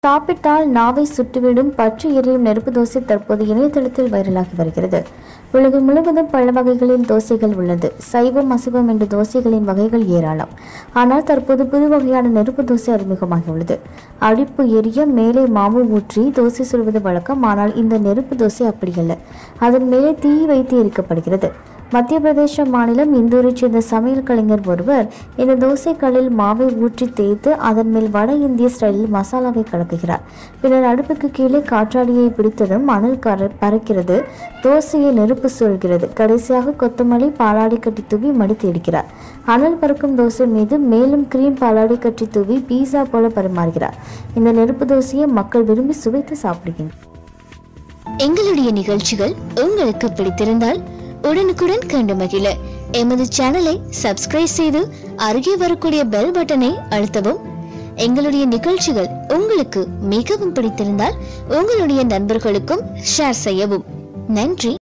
சாப்பிட்டால் நாவை சுட்டுவிடும் பற்றி எரியும் நெருப்பு தோசை தற்போது இணையதளத்தில் வைரலாகி வருகிறது உலகம் முழுவதும் பல வகைகளில் தோசைகள் உள்ளது சைவம் அசைவம் என்ற தோசைகளின் வகைகள் ஏராளம் ஆனால் தற்போது புது வகையான நெருப்பு தோசை அறிமுகமாகியுள்ளது அடிப்பு எரிய மேலே மாவு ஊற்றி தோசை சுடுவது வழக்கம் ஆனால் இந்த நெருப்பு தோசை அப்படியல்ல அதன் மேலே தீ வைத்து எரிக்கப்படுகிறது மத்திய பிரதேச மாநிலம் இந்தூரைச் சேர்ந்த சமையல் கலைஞர் ஒருவர் இந்த தோசைக்கல்லில் மாவை ஊற்றி தேய்த்து அதன் மேல் வட இந்திய ஸ்டைலில் மசாலாவை கலக்குகிறார் பின்னர் அடுப்புக்கு கீழே காற்றாடியை பிடித்ததும் மணல் கர பறக்கிறது தோசையை நெருப்பு சூழ்கிறது கடைசியாக கொத்தமல்லி பாலாடை கட்டி தூவி மடித்து எடுக்கிறார் அனல் பறக்கும் தோசை மீது மேலும் கிரீம் பாலாடை கட்டி தூவி பீஸா போல பரிமாறுகிறார் இந்த நெருப்பு தோசையை மக்கள் விரும்பி சுவைத்து சாப்பிடுகின்றனர் எங்களுடைய நிகழ்ச்சிகள் உங்களுக்கு பிடித்திருந்தால் உடனுக்குடன் கண்டு மகிழ எமது சேனலை சப்ஸ்கிரைப் செய்து அருகே வரக்கூடிய பெல் பட்டனை அழுத்தவும் எங்களுடைய நிகழ்ச்சிகள் உங்களுக்கு மிகவும் பிடித்திருந்தால் உங்களுடைய நண்பர்களுக்கும் ஷேர் செய்யவும் நன்றி